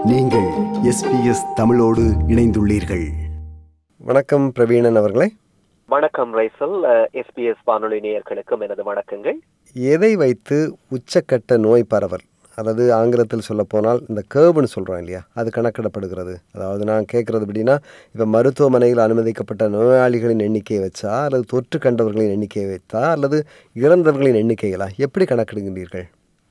நீங்கள் எஸ்பிஎஸ் தமிழோடு இணைந்துள்ளீர்கள் வணக்கம் பிரவீணன் அவர்களே வணக்கம் ரைசல் எஸ்பிஎஸ் வானொலி நேயர்களுக்கும் எனது வணக்கங்கள் எதை வைத்து உச்சக்கட்ட நோய் பரவல் அதாவது ஆங்கிலத்தில் சொல்ல போனால் இந்த கேர்வ்னு சொல்கிறோம் இல்லையா அது கணக்கிடப்படுகிறது அதாவது நான் கேட்குறது எப்படின்னா இப்போ மருத்துவமனையில் அனுமதிக்கப்பட்ட நோயாளிகளின் எண்ணிக்கையை வச்சா அல்லது தொற்று கண்டவர்களின் எண்ணிக்கையை வைத்தா அல்லது இறந்தவர்களின் எண்ணிக்கைகளா எப்படி கணக்கிடுகின்றீர்கள்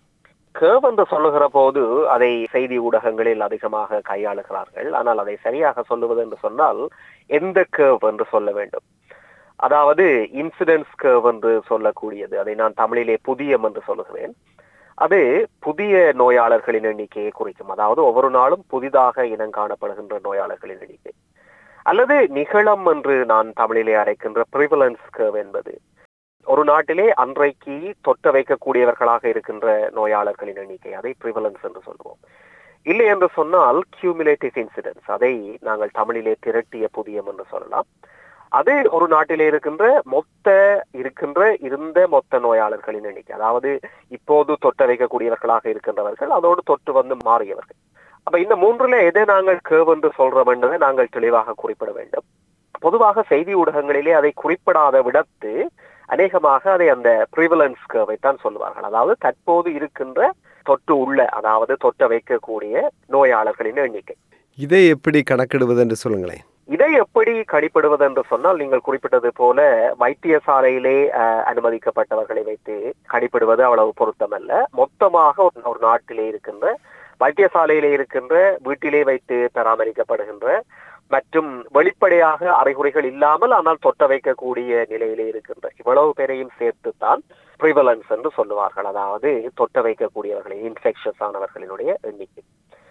கேர்வ் என்று சொல்லுகிற போது அதை செய்தி ஊடகங்களில் அதிகமாக கையாளுகிறார்கள் ஆனால் அதை சரியாக சொல்லுவது என்று சொன்னால் எந்த கேர்வ் என்று சொல்ல வேண்டும் அதாவது இன்சிடென்ஸ் கேர்வ் என்று சொல்லக்கூடியது அதை நான் தமிழிலே புதியம் என்று சொல்லுகிறேன் அது புதிய நோயாளர்களின் எண்ணிக்கையை குறிக்கும் அதாவது ஒவ்வொரு நாளும் புதிதாக இனம் காணப்படுகின்ற நோயாளர்களின் எண்ணிக்கை அல்லது நிகழம் என்று நான் தமிழிலே அழைக்கின்ற ப்ரிவலன்ஸ் கேர்வ் என்பது ஒரு நாட்டிலே அன்றைக்கு தொற்ற வைக்கக்கூடியவர்களாக இருக்கின்ற நோயாளர்களின் எண்ணிக்கை அதை ப்ரிவலன்ஸ் என்று சொல்லுவோம் இல்லை என்று சொன்னால் கியூமுலேட்டிவ் இன்சிடென்ட்ஸ் அதை நாங்கள் தமிழிலே திரட்டிய புதியம் என்று சொல்லலாம் அது ஒரு நாட்டிலே இருக்கின்ற மொத்த இருக்கின்ற இருந்த மொத்த நோயாளர்களின் எண்ணிக்கை அதாவது இப்போது தொற்ற வைக்கக்கூடியவர்களாக இருக்கின்றவர்கள் அதோடு தொற்று வந்து மாறியவர்கள் அப்ப இந்த மூன்றுல எதை நாங்கள் கேவ் என்று சொல்றோம் என்பதை நாங்கள் தெளிவாக குறிப்பிட வேண்டும் பொதுவாக செய்தி ஊடகங்களிலே அதை குறிப்பிடாத விடத்து அநேகமாக அதை அந்த ப்ரிவலன்ஸ் கர்வை தான் சொல்லுவார்கள் அதாவது தற்போது இருக்கின்ற தொற்று உள்ள அதாவது தொற்ற வைக்கக்கூடிய நோயாளர்களின் எண்ணிக்கை இதை எப்படி கணக்கிடுவது என்று சொல்லுங்களேன் இதை எப்படி கணிப்பிடுவது என்று சொன்னால் நீங்கள் குறிப்பிட்டது போல வைத்தியசாலையிலே அஹ், அனுமதிக்கப்பட்டவர்களை வைத்து கணிப்பிடுவது அவ்வளவு பொருத்தமல்ல மொத்தமாக ஒரு- ஒரு நாட்டிலே இருக்கின்ற வைத்தியசாலையிலே இருக்கின்ற வீட்டிலே வைத்து பராமரிக்கப்படுகின்ற மற்றும் வெளிப்படையாக அறிகுறிகள் இல்லாமல் ஆனால் தொட்ட வைக்கக்கூடிய நிலையிலே இருக்கின்ற இவ்வளவு பேரையும் சேர்த்துத்தான் ப்ரிவலன்ஸ் என்று சொல்லுவார்கள் அதாவது தொட்ட வைக்கக்கூடியவர்களை இன்ஃபெக்ஷஸ் ஆனவர்களினுடைய எண்ணிக்கை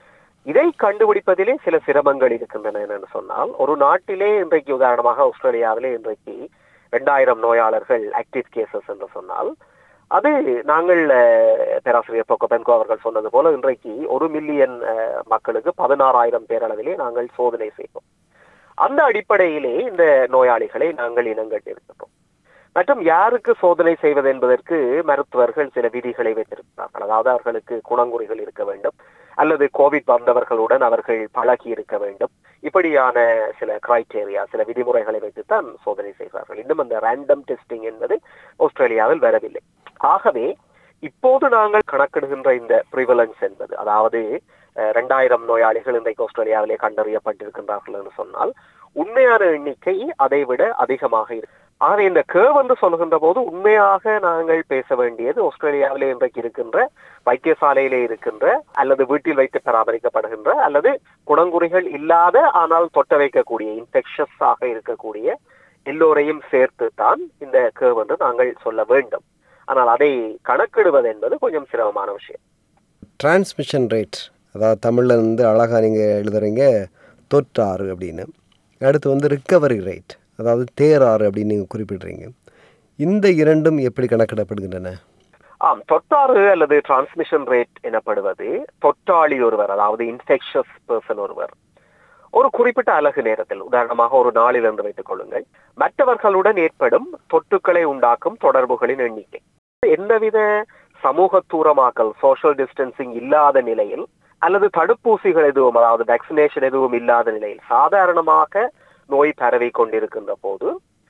இதை கண்டுபிடிப்பதிலே சில சிரமங்கள் இருக்கின்றன என்று சொன்னால் ஒரு நாட்டிலே இன்றைக்கு உதாரணமாக ஆஸ்திரேலியாவிலே இன்றைக்கு இரண்டாயிரம் நோயாளர்கள் ஆக்டிவ் கேசஸ் என்று சொன்னால் அது நாங்கள் அஹ், பேராசிரியர் பொக்க பென்கோ அவர்கள் சொன்னது போல இன்றைக்கு ஒரு மில்லியன் அஹ், மக்களுக்கு பதினாறாயிரம் பேரளவிலே நாங்கள் சோதனை செய்வோம் அந்த அடிப்படையிலே இந்த நோயாளிகளை நாங்கள் இனங்கட்டிருக்கின்றோம் மற்றும் யாருக்கு சோதனை செய்வது என்பதற்கு மருத்துவர்கள் சில விதிகளை வைத்திருக்கிறார்கள் அதாவது அவர்களுக்கு குணங்குறிகள் இருக்க வேண்டும் அல்லது கோவிட் வந்தவர்களுடன் அவர்கள் பழகி இருக்க வேண்டும் இப்படியான சில கிரைட்டேரியா சில விதிமுறைகளை வைத்துத்தான் சோதனை செய்கிறார்கள் இன்னும் அந்த ரேண்டம் டெஸ்டிங் என்பது ஆஸ்திரேலியாவில் வரவில்லை ஆகவே இப்போது நாங்கள் கணக்கிடுகின்ற இந்த ப்ரிவலன்ஸ் என்பது அதாவது அஹ், ரெண்டாயிரம் நோயாளிகள் இன்றைக்கு ஆஸ்திரேலியாவிலே கண்டறியப்பட்டிருக்கின்றார்கள் என்று சொன்னால் உண்மையான எண்ணிக்கை அதை விட அதிகமாக இருக்கு ஆகவே இந்த கேர்வ் என்று சொல்கின்ற போது உண்மையாக நாங்கள் பேச வேண்டியது ஆஸ்திரேலியாவிலே இன்றைக்கு இருக்கின்ற வைத்தியசாலையிலே இருக்கின்ற அல்லது வீட்டில் வைத்து பராமரிக்கப்படுகின்ற அல்லது குணங்குறிகள் இல்லாத ஆனால் தொட்ட வைக்கக்கூடிய இன்ஃபெக்ஷஸ் ஆக இருக்கக்கூடிய எல்லோரையும் சேர்த்து தான் இந்த கேர்வ் என்று நாங்கள் சொல்ல வேண்டும் ஆனால் அதை கணக்கிடுவது என்பது கொஞ்சம் சிரமமான விஷயம் டிரான்ஸ்மிஷன் ரேட் அதாவது தமிழில் இருந்து அழகாக நீங்கள் எழுதுறீங்க தொற்றாறு அப்படின்னு அடுத்து வந்து ரிக்கவரி ரேட் அதாவது தேராறு அப்படின்னு நீங்கள் குறிப்பிடுறீங்க இந்த இரண்டும் எப்படி கணக்கிடப்படுகின்றன ஆம் தொற்றாறு அல்லது டிரான்ஸ்மிஷன் ரேட் எனப்படுவது தொற்றாளி ஒருவர் அதாவது இன்ஃபெக்ஷஸ் பர்சன் ஒருவர் ஒரு குறிப்பிட்ட அலகு நேரத்தில் உதாரணமாக ஒரு நாளில் என்று வைத்துக் கொள்ளுங்கள் மற்றவர்களுடன் ஏற்படும் தொற்றுக்களை உண்டாக்கும் தொடர்புகளின் எண்ணிக்கை எந்தவித சமூக தூரமாக்கல் சோஷியல் டிஸ்டன்சிங் இல்லாத நிலையில் அல்லது தடுப்பூசிகள் எதுவும் அதாவது வேக்சினேஷன் எதுவும் இல்லாத நிலையில் சாதாரணமாக நோய் பரவி கொண்டிருக்கின்ற போது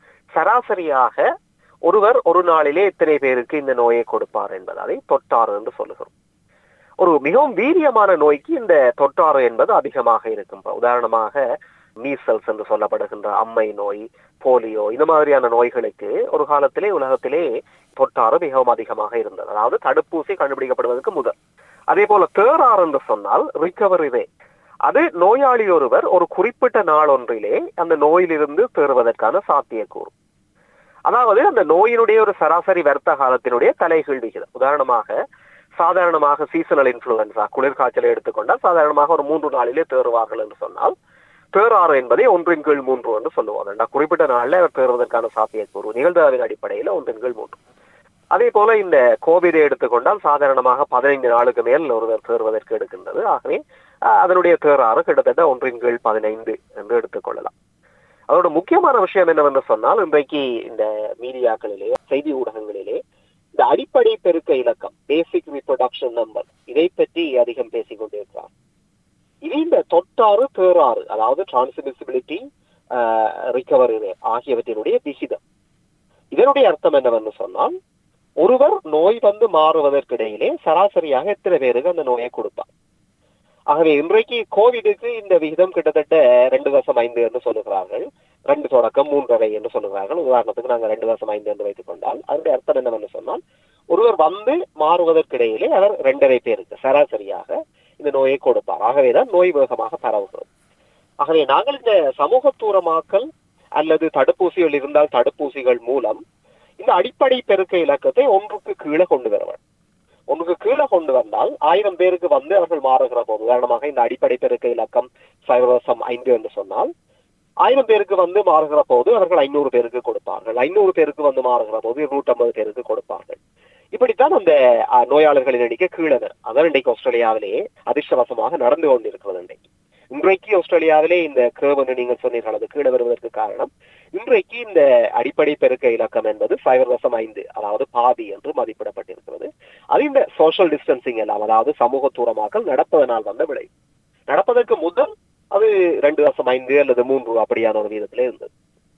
சராசரியாக ஒருவர் ஒரு நாளிலே எத்தனை பேருக்கு இந்த நோயை கொடுப்பார் என்பது அதை தொட்டாறு என்று சொல்லுகிறோம் ஒரு மிகவும் வீரியமான நோய்க்கு இந்த தொட்டாறு என்பது அதிகமாக இருக்கும் இப்ப உதாரணமாக மீசல்ஸ் என்று சொல்லப்படுகின்ற அம்மை நோய் போலியோ இந்த மாதிரியான நோய்களுக்கு ஒரு காலத்திலே உலகத்திலே தொட்டாறு மிகவும் அதிகமாக இருந்தது அதாவது தடுப்பூசி கண்டுபிடிக்கப்படுவதற்கு முதல் அதே போல தேரார் என்று சொன்னால் ரிகவரி ரேட் அது நோயாளி ஒருவர் ஒரு குறிப்பிட்ட நாள் ஒன்றிலே அந்த நோயிலிருந்து தேறுவதற்கான சாத்தியக்கூறு அதாவது அந்த நோயினுடைய ஒரு சராசரி வர்த்த காலத்தினுடைய தலைகீழ் விகிதம் உதாரணமாக சாதாரணமாக சீசனல் இன்ஃபுளுன்சா குளிர்காய்ச்சலை எடுத்துக்கொண்டால் சாதாரணமாக ஒரு மூன்று நாளிலே தேறுவார்கள் என்று சொன்னால் தேறாறு என்பதை ஒன்றின் கீழ் மூன்று என்று சொல்லுவாங்க ரெண்டா குறிப்பிட்ட நாளில் அவர் தேர்வதற்கான சாத்தியக்கூறு நிகழ்தகவின் அடிப்படையில் ஒன்றின் கீழ் மூன்று அதே போல இந்த கோவிடை எடுத்துக்கொண்டால் சாதாரணமாக பதினைந்து நாளுக்கு மேல் ஒருவர் தேர்வதற்கு எடுக்கின்றது ஆகவே அஹ், அதனுடைய தேறாறு கிட்டத்தட்ட ஒன்றின் கீழ் பதினைந்து என்று எடுத்துக்கொள்ளலாம் அதோட முக்கியமான விஷயம் என்னவென்று சொன்னால் இன்றைக்கு இந்த மீடியாக்களிலே செய்தி ஊடகங்களிலே இந்த அடிப்படை பெருக்க இலக்கம் பேசிக் reproduction நம்பர் இதை பற்றி அதிகம் பேசிக் கொண்டிருக்கிறார் இந்த தொட்டாறு தேறாறு அதாவது டிரான்ஸ்மிசிபிலிட்டி ரிகவரி ஆகியவற்றினுடைய விகிதம் இதனுடைய அர்த்தம் என்னவென்று சொன்னால் ஒருவர் நோய் வந்து மாறுவதற்கிடையிலே சராசரியாக எத்தனை பேருக்கு அந்த நோயை கொடுப்பார் ஆகவே இன்றைக்கு கோவிடுக்கு இந்த விகிதம் கிட்டத்தட்ட ரெண்டு தசம் ஐந்து என்று சொல்லுகிறார்கள் ரெண்டு தொடக்கம் மூன்றரை என்று சொல்லுகிறார்கள் உதாரணத்துக்கு நாங்கள் ரெண்டு தசம் ஐந்து என்று வைத்துக் கொண்டால் அதனுடைய அர்த்தம் என்னவென்று சொன்னால் ஒருவர் வந்து மாறுவதற்கிடையிலே அவர் ரெண்டரை பேருக்கு சராசரியாக இந்த நோயை கொடுப்பார் ஆகவேதான் நோய் வேகமாக பரவுகிறது ஆகவே நாங்கள் இந்த சமூக தூரமாக்கல் அல்லது தடுப்பூசிகள் இருந்தால் தடுப்பூசிகள் மூலம் இந்த அடிப்படை பெருக்க இலக்கத்தை ஒன்றுக்கு கீழே கொண்டு வர வேண்டும் ஒன்றுக்கு கீழே கொண்டு வந்தால் ஆயிரம் பேருக்கு வந்து அவர்கள் மாறுகிற போது உதாரணமாக இந்த அடிப்படை பெருக்க இலக்கம் சைவரசம் ஐந்து என்று சொன்னால் ஆயிரம் பேருக்கு வந்து மாறுகிற போது அவர்கள் ஐநூறு பேருக்கு கொடுப்பார்கள் ஐநூறு பேருக்கு வந்து மாறுகிற போது இருநூற்றம்பது பேருக்கு கொடுப்பார்கள் இப்படித்தான் அந்த அஹ், நோயாளர்களின் எண்ணிக்கை கீழே வரும். அதான் இன்றைக்கு ஆஸ்திரேலியாவிலே அதிர்ஷ்டவசமாக நடந்து கொண்டிருக்கிறது இன்றைக்கு இன்றைக்கு ஆஸ்திரேலியாவிலே இந்த கேர்வ் என்று நீங்கள் சொன்னீர்கள் அது கீழே வருவதற்கு காரணம் இன்றைக்கு இந்த அடிப்படை பெருக்க இலக்கம் என்பது சைவர் தசம் ஐந்து அதாவது பாதி என்று மதிப்பிடப்பட்டிருக்கிறது அது இந்த சோஷியல் டிஸ்டன்சிங் எல்லாம் அதாவது சமூக தூரமாக்கல் நடப்பதனால் வந்த விளை நடப்பதற்கு முதல் அது ரெண்டு தசம் ஐந்து அல்லது மூன்று அப்படியான ஒரு வீதத்திலே இருந்தது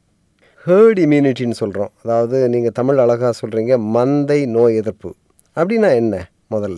ஹேர்ட் இம்யூனிட்டின்னு சொல்கிறோம் அதாவது நீங்கள் தமிழ் அழகாக சொல்கிறீங்க மந்தை நோய் எதிர்ப்பு அப்படின்னா என்ன முதல்ல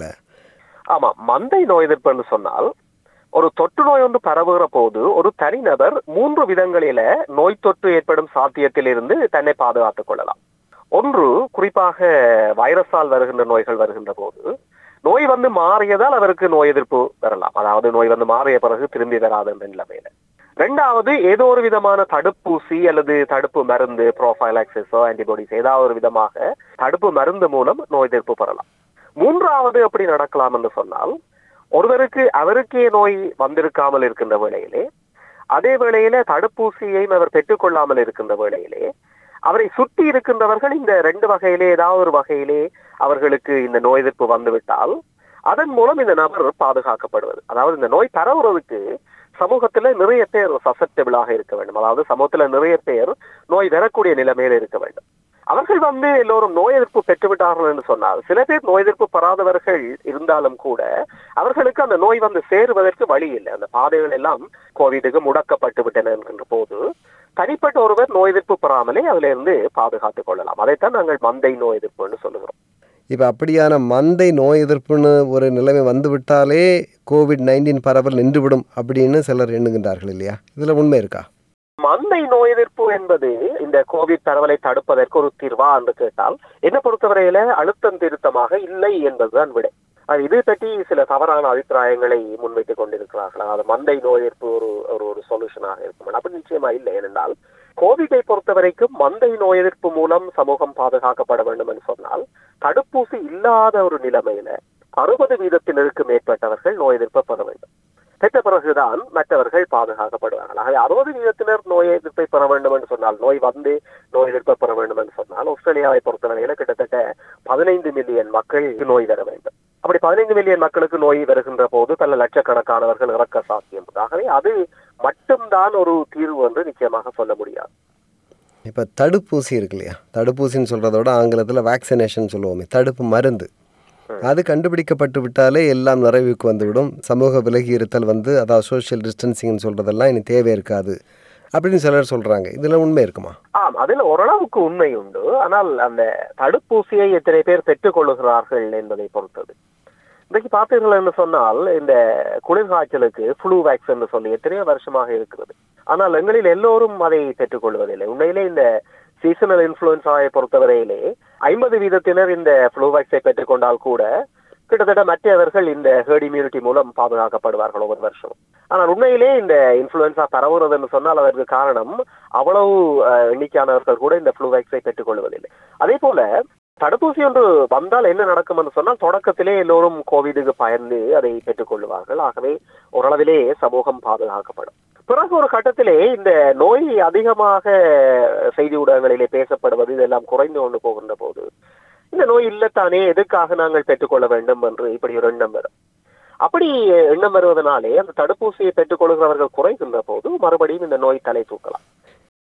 ஆமா மந்தை நோய் எதிர்ப்புன்னு சொன்னால் ஒரு தொற்று நோய் ஒன்று பரவுகிற போது ஒரு தனிநபர் மூன்று விதங்களில நோய் தொற்று ஏற்படும் சாத்தியத்திலிருந்து தன்னை பாதுகாத்துக் கொள்ளலாம் ஒன்று குறிப்பாக வைரஸால் வருகின்ற நோய்கள் வருகின்ற போது நோய் வந்து மாறியதால் அவருக்கு நோய் எதிர்ப்பு வரலாம் அதாவது நோய் வந்து மாறிய பிறகு திரும்பி வராது என்ற நிலைமையில ரெண்டாவது ஏதோ ஒரு விதமான தடுப்பூசி அல்லது தடுப்பு மருந்து ப்ரோஃபைலாக்சிஸோ ஆன்டிபாடிஸ் ஏதாவது ஒரு விதமாக தடுப்பு மருந்து மூலம் நோய் எதிர்ப்பு பெறலாம் மூன்றாவது எப்படி நடக்கலாம் என்று சொன்னால் ஒருவருக்கு அவருக்கே நோய் வந்திருக்காமல் இருக்கின்ற வேளையிலே அதே வேளையில தடுப்பூசியையும் அவர் பெற்றுக்கொள்ளாமல் இருக்கின்ற வேளையிலே அவரை சுற்றி இருக்கின்றவர்கள் இந்த ரெண்டு வகையிலே ஏதாவது ஒரு வகையிலே அவர்களுக்கு இந்த நோய் எதிர்ப்பு வந்துவிட்டால் அதன் மூலம் இந்த நபர் பாதுகாக்கப்படுவது அதாவது இந்த நோய் பரவுறதுக்கு சமூகத்துல நிறைய பேர் சசப்டபிளாக இருக்க வேண்டும் அதாவது சமூகத்துல நிறைய பேர் நோய் வரக்கூடிய நிலைமையில இருக்க வேண்டும் அவர்கள் வந்து எல்லோரும் நோய் எதிர்ப்பு பெற்றுவிட்டார்கள் என்று சொன்னால் சில பேர் நோய் எதிர்ப்பு பெறாதவர்கள் இருந்தாலும் கூட அவர்களுக்கு அந்த நோய் வந்து சேருவதற்கு வழி இல்லை அந்த பாதைகள் எல்லாம் கோவிடுக்கு முடக்கப்பட்டு விட்டன என்கின்ற போது தனிப்பட்ட ஒருவர் நோய் எதிர்ப்பு பெறாமலே அதுல இருந்து பாதுகாத்துக் கொள்ளலாம் அதைத்தான் நாங்கள் மந்தை நோய் எதிர்ப்புன்னு சொல்லுகிறோம் இப்போ அப்படியான மந்தை நோய் எதிர்ப்புன்னு ஒரு நிலைமை வந்துவிட்டாலே கோவிட் நைன்டீன் பரவல் நின்றுவிடும் அப்படின்னு சிலர் எண்ணுகின்றார்கள் இல்லையா இதில் உண்மை இருக்கா மந்தை நோய் எதிர்ப்பு என்பது இந்த கோவிட் பரவலை தடுப்பதற்கு ஒரு தீர்வா என்று கேட்டால் என்ன பொறுத்தவரையில அழுத்தம் திருத்தமாக இல்லை என்பதுதான் விடை அது இது பற்றி சில தவறான அபிப்பிராயங்களை முன்வைத்துக் கொண்டிருக்கிறார்கள் அதாவது மந்தை நோய் எதிர்ப்பு ஒரு ஒரு ஒரு சொல்யூஷனாக இருக்கும் அப்படி நிச்சயமா இல்லை ஏனென்றால் கோவிடை பொறுத்த வரைக்கும் மந்தை நோய் எதிர்ப்பு மூலம் சமூகம் பாதுகாக்கப்பட வேண்டும் என்று சொன்னால் தடுப்பூசி இல்லாத ஒரு நிலைமையில அறுபது வீதத்தினருக்கு மேற்பட்டவர்கள் நோய் எதிர்ப்பை பெற வேண்டும் பெற்ற பிறகுதான் மற்றவர்கள் பாதுகாக்கப்படுவார்கள் ஆகவே அறுபது வீதத்தினர் நோய் எதிர்ப்பை பெற வேண்டும் என்று சொன்னால் நோய் வந்து நோய் எதிர்ப்பை பெற வேண்டும் என்று சொன்னால் ஆஸ்திரேலியாவை பொறுத்தவரையில கிட்டத்தட்ட பதினைந்து மில்லியன் மக்கள் நோய் வர வேண்டும் அப்படி பதினைந்து மில்லியன் மக்களுக்கு நோய் வருகின்ற போது பல லட்சக்கணக்கானவர்கள் இறக்க சாத்தியம் ஆகவே அது மட்டும்தான் ஒரு தீர்வு என்று நிச்சயமாக சொல்ல முடியாது இப்போ தடுப்பூசி இருக்கு இல்லையா தடுப்பூசின்னு சொல்கிறத விட ஆங்கிலத்தில் வேக்சினேஷன் சொல்லுவோமே தடுப்பு மருந்து அது கண்டுபிடிக்கப்பட்டு விட்டாலே எல்லாம் நிறைவுக்கு வந்துவிடும் சமூக விலகி இருத்தல் வந்து அதாவது சோஷியல் டிஸ்டன்சிங்னு சொல்கிறதெல்லாம் இனி தேவை இருக்காது அப்படின்னு சிலர் சொல்கிறாங்க இதில் உண்மை இருக்குமா ஆம் அதில் ஓரளவுக்கு உண்மை உண்டு ஆனால் அந்த தடுப்பூசியை எத்தனை பேர் பெற்றுக் கொள்ளுகிறார்கள் என்பதை பொறுத்தது இன்றைக்கு பார்த்தீர்கள் என்று சொன்னால் இந்த குளிர்காய்ச்சலுக்கு ஃப்ளூ வேக்ஸ் என்று சொல்லி எத்தனையோ வருஷமாக இருக்கிறது ஆனால் எங்களில் எல்லோரும் அதை பெற்றுக் கொள்வதில்லை உண்மையிலே இந்த சீசனல் இன்ஃபுளுன்ஸாவை பொறுத்தவரையிலே ஐம்பது வீதத்தினர் இந்த ஃப்ளூ வேக்ஸை பெற்றுக்கொண்டால் கூட கிட்டத்தட்ட மற்றவர்கள் இந்த ஹேர்ட் இம்யூனிட்டி மூலம் பாதுகாக்கப்படுவார்கள் ஒவ்வொரு வருஷமும் ஆனால் உண்மையிலே இந்த இன்ஃபுளுன்சா பரவுறது என்று சொன்னால் அதற்கு காரணம் அவ்வளவு அஹ், எண்ணிக்கையானவர்கள் கூட இந்த ஃப்ளூ வேக்ஸை பெற்றுக் கொள்வதில்லை அதே போல தடுப்பூசி ஒன்று வந்தால் என்ன நடக்கும் என்று சொன்னால் தொடக்கத்திலே எல்லோரும் கோவிடுக்கு பயந்து அதை பெற்றுக் கொள்வார்கள் ஆகவே ஓரளவிலே சமூகம் பாதுகாக்கப்படும் பிறகு ஒரு கட்டத்திலே இந்த நோய் அதிகமாக செய்தி ஊடகங்களிலே பேசப்படுவது இதெல்லாம் குறைந்து கொண்டு போகின்ற போது இந்த நோய் இல்லத்தானே எதுக்காக நாங்கள் பெற்றுக்கொள்ள வேண்டும் என்று இப்படி ஒரு எண்ணம் வரும் அப்படி எண்ணம் வருவதனாலே அந்த தடுப்பூசியை பெற்றுக் கொள்கிறவர்கள் குறைகின்ற போது மறுபடியும் இந்த நோய் தலை தூக்கலாம்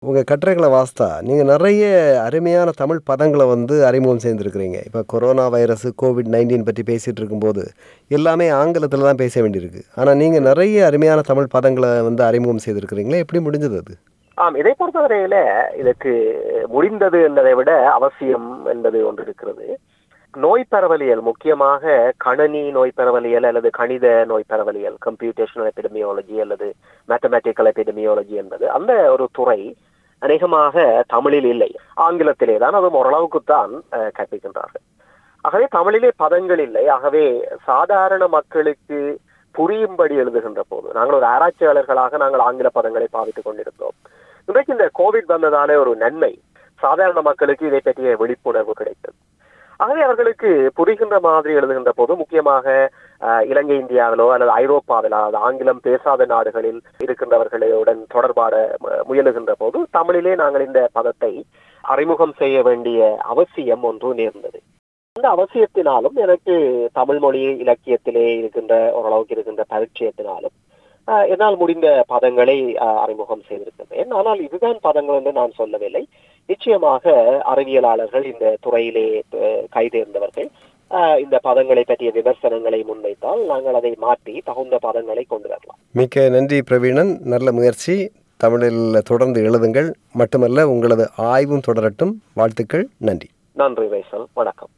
உங்கள் கட்டுரைகளை வாஸ்தா நீங்கள் நிறைய அருமையான தமிழ் பதங்களை வந்து அறிமுகம் செய்திருக்கிறீங்க இப்போ கொரோனா வைரஸ் கோவிட் நைன்டீன் பற்றி பேசிகிட்டு இருக்கும்போது எல்லாமே ஆங்கிலத்தில் தான் பேச வேண்டியிருக்கு ஆனால் நீங்கள் நிறைய அருமையான தமிழ் பதங்களை வந்து அறிமுகம் செய்திருக்கிறீங்களே எப்படி முடிஞ்சது அது ஆம் இதை பொறுத்தவரையில இதற்கு முடிந்தது என்பதை விட அவசியம் என்பது ஒன்று இருக்கிறது நோய் பரவலியல் முக்கியமாக கணனி நோய் பரவலியல் அல்லது கணித நோய் பரவலியல் கம்ப்யூட்டேஷனல் எபிடமியாலஜி அல்லது மேத்தமேட்டிக்கல் எபிடமியாலஜி என்பது அந்த ஒரு துறை அநேகமாக தமிழில் இல்லை ஆங்கிலத்திலே தான் அது ஓரளவுக்குத்தான் அஹ், கற்பிக்கின்றார்கள் ஆகவே தமிழிலே பதங்கள் இல்லை ஆகவே சாதாரண மக்களுக்கு புரியும்படி எழுதுகின்ற போது நாங்கள் ஒரு ஆராய்ச்சியாளர்களாக நாங்கள் ஆங்கில பதங்களை பாவித்துக் கொண்டிருந்தோம் இன்றைக்கு இந்த கோவிட் வந்ததாலே ஒரு நன்மை சாதாரண மக்களுக்கு இதை பற்றிய விழிப்புணர்வு கிடைத்தது ஆகவே அவர்களுக்கு புரிகின்ற மாதிரி எழுதுகின்ற போது முக்கியமாக அஹ், இலங்கை இந்தியாவிலோ அல்லது ஐரோப்பாவிலோ அல்லது ஆங்கிலம் பேசாத நாடுகளில் இருக்கின்றவர்களுடன் தொடர்பாட மு- முயலுகின்ற போது தமிழிலே நாங்கள் இந்த பதத்தை அறிமுகம் செய்ய வேண்டிய அவசியம் ஒன்று நேர்ந்தது அந்த அவசியத்தினாலும் எனக்கு தமிழ் மொழி இலக்கியத்திலே இருக்கின்ற ஓரளவுக்கு இருக்கின்ற பரிச்சயத்தினாலும் ஆஹ், என்னால் முடிந்த பதங்களை ஆஹ், அறிமுகம் செய்திருக்கின்றேன் ஆனால் இதுதான் பதங்கள் என்று நான் சொல்லவில்லை நிச்சயமாக அறிவியலாளர்கள் இந்த துறையிலே ஆஹ், கைதேர்ந்தவர்கள் ஆஹ், இந்த பதங்களை பற்றிய விமர்சனங்களை முன்வைத்தால் நாங்கள் அதை மாற்றி தகுந்த பதங்களை கொண்டு வரலாம் மிக்க நன்றி பிரவீணன் நல்ல முயற்சி தமிழில் தொடர்ந்து எழுதுங்கள் மட்டுமல்ல உங்களது ஆய்வும் தொடரட்டும் வாழ்த்துக்கள் நன்றி நன்றி வைசல் வணக்கம்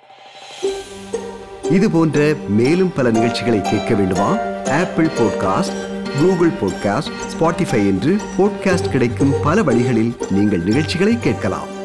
இது போன்ற மேலும் பல நிகழ்ச்சிகளை கேட்க வேண்டுமா Apple podcast Google podcast Spotify என்று பாட்காஸ்ட் கிடைக்கும் பல வழிகளில் நீங்கள் நிகழ்ச்சிகளை கேட்கலாம்